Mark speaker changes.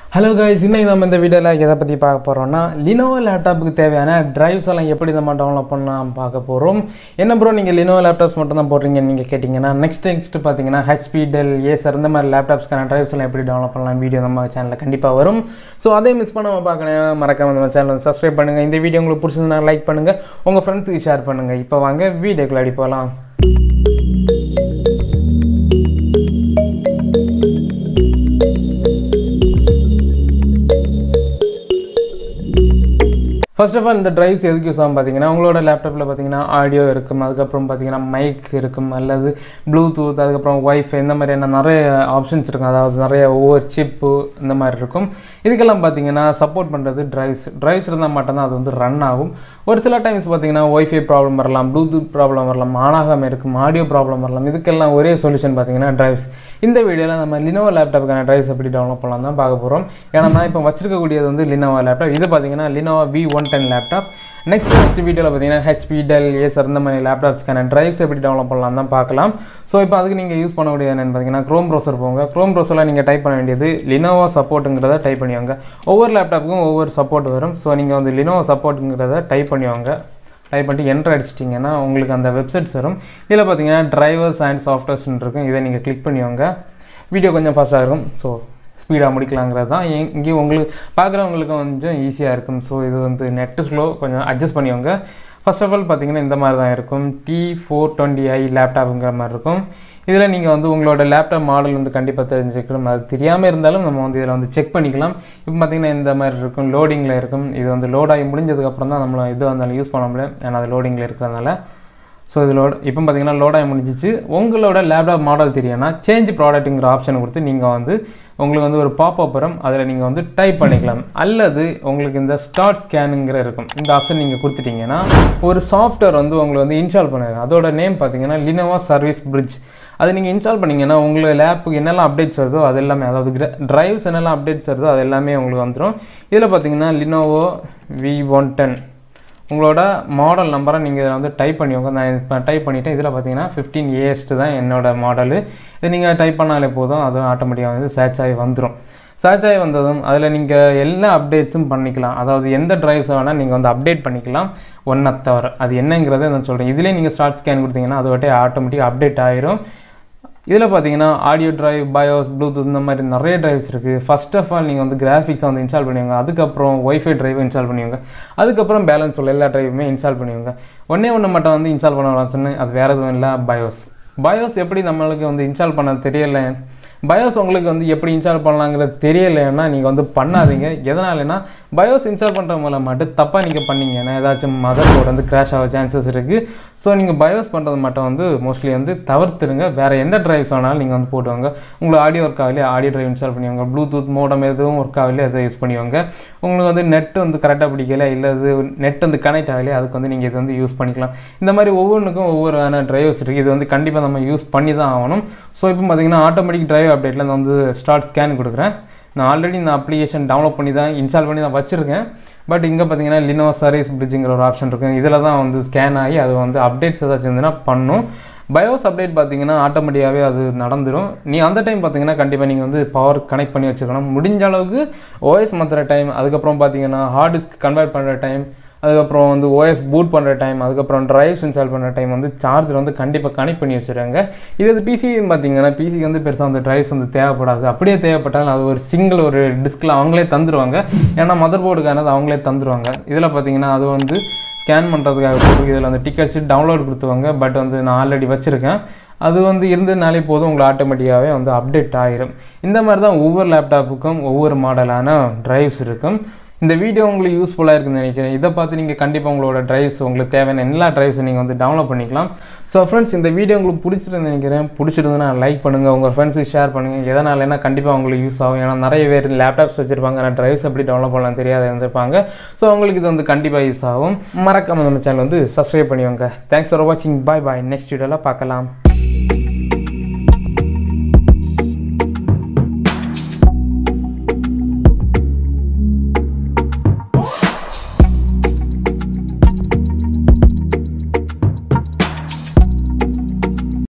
Speaker 1: hello guys இன்னைக்கு நம்ம இந்த வீடியோவில் எதை பற்றி பார்க்க போகிறோம்னா லினோவோ லேப்டாப்புக்கு தேவையான டிரைவ்ஸ் எல்லாம் எப்படி நம்ம டவுன்லோட் பண்ணலாம் பார்க்க போகிறோம் என்ன ப்ரோ நீங்கள் லினோவோ லேப்டாப்ஸ் மட்டும் தான் போடுறீங்கன்னு நீங்கள் கேட்டிங்கன்னா நெக்ஸ்ட் நெக்ஸ்ட் பார்த்தீங்கன்னா ஹெச்பி டெல் ஏசர் இந்த மாதிரி லேப்டாப்ஸ்க்கான டிரைவ்ஸ் எல்லாம் எப்படி டவுன்லோட் பண்ணலாம் வீடியோ நம்ம சேனலில் கண்டிப்பாக வரும் ஸோ அதே மிஸ் பண்ணாமல் பார்க்கணும் மறக்காம நம்ம சேனலை சப்ஸ்கிரைப் பண்ணுங்கள் இந்த வீடியோ உங்களுக்கு பிடிச்சிருந்தா லைக் பண்ணுங்கள் உங்கள் ஃப்ரெண்ட்ஸுக்கு ஷேர் பண்ணுங்கள் இப்போ வாங்க வீடியோக்குள்ள அடி போகலாம் ஃபர்ஸ்ட் ஆஃப் ஆல் இந்த டிரைவ்ஸ் எதுக்கு யூஸ் ஆகும் பார்த்தீங்கன்னா உங்களோட லேப்டாப்பில் பார்த்தீங்கன்னா ஆடியோ இருக்கும் அதுக்கப்புறம் பார்த்தீங்கன்னா மைக் இருக்கும் அல்லது ப்ளூடூத் அதுக்கப்புறம் ஒய்ஃபை இந்த மாதிரியான நிறைய ஆப்ஷன்ஸ் இருக்கும் அதாவது நிறைய ஒவ்வொரு சிப்பு இந்த மாதிரி இருக்கும் இதுக்கெல்லாம் பார்த்தீங்கன்னா சப்போர்ட் பண்ணுறது டிரைவ்ஸ் டிரைவ்ஸ் இருந்தால் மட்டும்தான் அது வந்து ரன் ஆகும் ஒரு சில டைம்ஸ் பார்த்தீங்கன்னா ஒய்ஃபை ப்ராப்ளம் வரலாம் ப்ளூடூத் ப்ராப்ளம் வரலாம் ஆனாகாமல் இருக்கும் ஆடியோ ப்ராப்ளம் வரலாம் இதுக்கெல்லாம் ஒரே சொல்யூஷன் பார்த்தீங்கன்னா டிரைவ்ஸ் இந்த வீடியோவில் நம்ம லினோவோ லேப்டாப்புக்கான டிரைவ்ஸ் எப்படி டவுன்லோட் பண்ணலாம் தான் பார்க்க போகிறோம் ஏன்னா நான் இப்போ வச்சிருக்கக்கூடியது வந்து லினோவோ லேப்டாப் இது பார்த்தீங்கன்னா Lenovo V one ten laptop next next வீடியோவில் பார்த்தீங்கன்னா ஹெச்பி டெல் ஏசர் இந்த மாதிரி லேப்டாப்ஸ்க்கான டிரைவ்ஸ் எப்படி டவுன்லோட் பண்ணலாம் தான் பார்க்கலாம் ஸோ இப்போ அதுக்கு நீங்கள் யூஸ் பண்ணக்கூடிய என்னென்னு பார்த்தீங்கன்னா க்ரோம் ப்ரௌசர் போங்க க்ரோம் ப்ரௌசரில் நீங்கள் டைப் பண்ண வேண்டியது லினோவோ சப்போர்ட்டுங்கிறத டைப் பண்ணிவாங்க ஒவ்வொரு லேப்டாப்புக்கும் ஒவ்வொரு சப்போர்ட் வரும் ஸோ நீங்கள் வந்து லினோவோ சப்போர்ட்டுங்கிறத டைப் பண்ணிவாங்க டைப் பண்ணிட்டு என்ட்ரு அடிச்சிட்டிங்கன்னா உங்களுக்கு அந்த வெப்சைட்ஸ் வரும் இதில் பார்த்தீங்கன்னா டிரைவர்ஸ் அண்ட் சாஃப்ட்வேர்ஸ்னு இருக்கும் இதை நீங்கள் கிளிக் பண்ணிவாங்க வீடியோ கொஞ்சம் ஃபாஸ்ட்டாக இருக்கும் ஸோ ஸ்பீடாக முடிக்கலாங்கிறது தான் இங்கேயும் உங்களுக்கு பார்க்குறவங்களுக்கு கொஞ்சம் ஈஸியாக இருக்கும் ஸோ இது வந்து நெட்டு ஸ்லோ கொஞ்சம் அட்ஜஸ்ட் பண்ணிக்கோங்க ஃபர்ஸ்ட் ஆஃப் ஆல் பார்த்தீங்கன்னா இந்த மாதிரி தான் இருக்கும் டி ஃபோர் டுவெண்ட்டி ஐ லேப்டாப்புங்கிற மாதிரி இருக்கும் இதில் நீங்கள் வந்து உங்களோட லேப்டாப் மாடல் வந்து கண்டிப்பாக தெரிஞ்சுக்கணும் அது தெரியாமல் இருந்தாலும் நம்ம வந்து இதில் வந்து செக் பண்ணிக்கலாம் இப்போ பார்த்தீங்கன்னா இந்த மாதிரி இருக்கும் லோடிங்கில் இருக்கும் இது வந்து லோட் ஆகி முடிஞ்சதுக்கப்புறம் தான் நம்மளை இது வந்தாலும் யூஸ் பண்ண முடியும் ஏன்னா அது லோடிங்கில் இருக்கிறதுனால ஸோ இது லோட் இப்போ பார்த்தீங்கன்னா லோட் ஆகி முடிஞ்சிச்சு உங்களோட லேப்டாப் மாடல் தெரியும்னா சேஞ்ச் ப்ராடக்ட்டுங்கிற ஆப்ஷனை கொடுத்து நீங்கள் வந்து உங்களுக்கு வந்து ஒரு பாப்அப் வரும் அதில் நீங்கள் வந்து டைப் பண்ணிக்கலாம் அல்லது உங்களுக்கு இந்த ஸ்டார்ட் ஸ்கேனுங்கிற இருக்கும் இந்த ஆப்ஷன் நீங்கள் கொடுத்துட்டீங்கன்னா ஒரு சாஃப்ட்வேர் வந்து உங்களுக்கு வந்து இன்ஸ்டால் பண்ணுங்க அதோட நேம் பார்த்தீங்கன்னா லினோவா சர்வீஸ் பிரிட்ஜ் அது நீங்கள் இன்ஸ்டால் பண்ணிங்கன்னா உங்கள் லேப்புக்கு என்னெல்லாம் அப்டேட்ஸ் வருதோ அது எல்லாமே அதாவது ட்ரைவ்ஸ் என்னெல்லாம் அப்டேட்ஸ் வருதோ அது எல்லாமே உங்களுக்கு வந்துடும் இதில் பார்த்தீங்கன்னா லினோவோ வி ஒன் டென் உங்களோட மாடல் நம்பரை நீங்கள் இதில் வந்து டைப் பண்ணிக்கோங்க நான் இப்போ டைப் பண்ணிவிட்டேன் இதில் பார்த்தீங்கன்னா ஃபிஃப்டீன் ஏஎஸ்ட்டு தான் என்னோட மாடலு இது நீங்கள் டைப் பண்ணாலே போதும் அதுவும் ஆட்டோமேட்டிக்காக வந்து சர்ச் ஆகி வந்துடும் சர்ச் ஆகி வந்ததும் அதில் நீங்கள் எல்லா அப்டேட்ஸும் பண்ணிக்கலாம் அதாவது எந்த ட்ரைவ்ஸ் வேணால் நீங்கள் வந்து அப்டேட் பண்ணிக்கலாம் ஒன் தவிர அது என்னங்கிறத நான் சொல்கிறேன் இதிலே நீங்கள் ஸ்டார்ட் ஸ்கேன் கொடுத்தீங்கன்னா அது வட்டே ஆட்டோமேட்டிக் அப்டேட் ஆயிரும் இதில் பார்த்தீங்கன்னா ஆடியோ ட்ரைவ் பயோஸ் ப்ளூடூத் இந்த மாதிரி நிறைய ட்ரைவ்ஸ் இருக்குது ஃபர்ஸ்ட் ஆஃப் ஆல் நீங்கள் வந்து கிராஃபிக்ஸை வந்து இன்ஸ்டால் பண்ணுவீங்க அதுக்கப்புறம் ஒய்ஃபை ட்ரைவ் இன்ஸ்டால் பண்ணுவீங்க அதுக்கப்புறம் பேலன்ஸ் உள்ள எல்லா ட்ரைவுமே இன்ஸ்டால் பண்ணுவீங்க ஒன்றே ஒன்று மட்டும் வந்து இன்ஸ்டால் பண்ண சொன்னு அது வேறு எதுவும் இல்லை பயோஸ் பயோஸ் எப்படி நம்மளுக்கு வந்து இன்ஸ்டால் பண்ண தெரியல பயோஸ் உங்களுக்கு வந்து எப்படி இன்ஸ்டால் பண்ணலாங்கிறது தெரியலைன்னா நீங்கள் வந்து பண்ணாதீங்க எதனாலனா பயோஸ் இன்ஸ்டால் பண்ணுற மூலம் மட்டும் தப்பாக நீங்கள் பண்ணீங்கன்னா ஏதாச்சும் மதர் போர்டு வந்து கிராஷ் ஆக சான்சஸ் இருக்குது ஸோ நீங்கள் பயோஸ் பண்ணுறது மட்டும் வந்து மோஸ்ட்லி வந்து தவிர்த்துருங்க வேறு எந்த ட்ரைவ்ஸ் வேணாலும் நீங்கள் வந்து போட்டுவாங்க உங்களுக்கு ஆடியோ ஒர்க் ஆகலையே ஆடியோ ட்ரைவ் இன்ஸ்டால் பண்ணுவாங்க ப்ளூடூத் மோடம் எதுவும் ஒர்க் ஆகலையே அதை யூஸ் பண்ணுவாங்க உங்களுக்கு வந்து நெட் வந்து கரெக்டாக பிடிக்கல இல்லை இது நெட் வந்து கனெக்ட் ஆகலையே அதுக்கு வந்து நீங்கள் இது வந்து யூஸ் பண்ணிக்கலாம் இந்த மாதிரி ஒவ்வொன்றுக்கும் ஒவ்வொரு ட்ரைவர்ஸ் இருக்குது இது வந்து கண்டிப்பாக நம்ம யூஸ் பண்ணி தான் ஆகணும் ஸோ இப்போ பார்த்தீங்கன்னா ஆட்டோமேட்டிக் ட்ரைவ் அப்டேட்டில் நான் வந்து ஸ்டார்ட் ஸ்கேன் கொடுக்குறேன் நான் ஆல்ரெடி இந்த அப்ளிகேஷன் டவுன்லோட் பண்ணி தான் இன்ஸ்டால் பண்ணி தான் வச்சுருக்கேன் பட் இங்கே பார்த்தீங்கன்னா லினோ சர்வீஸ் பிரிட்ஜுங்கிற ஒரு ஆப்ஷன் இருக்குது இதில் தான் வந்து ஸ்கேன் ஆகி அது வந்து அப்டேட்ஸ் ஏதாச்சும் இருந்ததுன்னா பண்ணும் பயோஸ் அப்டேட் பார்த்தீங்கன்னா ஆட்டோமேட்டிக்காகவே அது நடந்துடும் நீ அந்த டைம் பார்த்தீங்கன்னா கண்டிப்பாக நீங்கள் வந்து பவர் கனெக்ட் பண்ணி வச்சுக்கணும் முடிஞ்ச அளவுக்கு ஓஎஸ் மாற்றுற டைம் அதுக்கப்புறம் பார்த்தீங்கன்னா ஹார்ட் டிஸ்க் கன்வெர்ட் பண்ணுற டைம் அதுக்கப்புறம் வந்து ஓஎஸ் பூட் பண்ணுற டைம் அதுக்கப்புறம் ட்ரைவ்ஸ் இன்ஸ்டால் பண்ணுற டைம் வந்து சார்ஜர் வந்து கண்டிப்பாக கனெக்ட் பண்ணி வச்சுருங்க இது வந்து பிசின்னு பார்த்தீங்கன்னா பிசிக்கு வந்து பெருசாக வந்து ட்ரைவ்ஸ் வந்து தேவைப்படாது அப்படியே தேவைப்பட்டாலும் அது ஒரு சிங்கிள் ஒரு டிஸ்கில் அவங்களே தந்துருவாங்க ஏன்னா மதர் போர்டுக்கானது அவங்களே தந்துருவாங்க இதில் பார்த்தீங்கன்னா அது வந்து ஸ்கேன் பண்ணுறதுக்காக இதில் வந்து டிக்கெட்ஸ் டவுன்லோட் கொடுத்துவாங்க பட் வந்து நான் ஆல்ரெடி வச்சுருக்கேன் அது வந்து இருந்ததுனாலே போதும் உங்களுக்கு ஆட்டோமேட்டிக்காகவே வந்து அப்டேட் ஆகிரும் இந்த மாதிரி தான் ஒவ்வொரு லேப்டாப்புக்கும் ஒவ்வொரு மாடலான ட்ரைவ்ஸ் இருக்கும் இந்த வீடியோ உங்களுக்கு யூஸ்ஃபுல்லாக இருக்குன்னு நினைக்கிறேன் இதை பார்த்து நீங்கள் கண்டிப்பாக உங்களோட ட்ரைவ்ஸ் உங்களுக்கு தேவையான எல்லா ட்ரைவ்ஸும் நீங்கள் வந்து டவுன்லோட் பண்ணிக்கலாம் ஸோ ஃப்ரெண்ட்ஸ் இந்த வீடியோ உங்களுக்கு பிடிச்சிருந்து நினைக்கிறேன் பிடிச்சிருந்ததுன்னா லைக் பண்ணுங்கள் உங்கள் ஃப்ரெண்ட்ஸுக்கு ஷேர் பண்ணுங்கள் எதனால் என்ன கண்டிப்பாக உங்களுக்கு யூஸ் ஆகும் ஏன்னா நிறைய பேர் லேப்டாப்ஸ் வச்சுருப்பாங்க ஆனால் ட்ரைவ்ஸ் எப்படி டவுன்லோட் பண்ணலாம் தெரியாத இருந்திருப்பாங்க ஸோ அவங்களுக்கு இது வந்து கண்டிப்பாக யூஸ் ஆகும் மறக்காம நம்ம சேனல் வந்து சப்ஸ்கிரைப் பண்ணிவாங்க தேங்க்ஸ் ஃபார் வாட்சிங் பாய் பாய் நெக்ஸ்ட் வீடியோவில் பார்க்கலாம்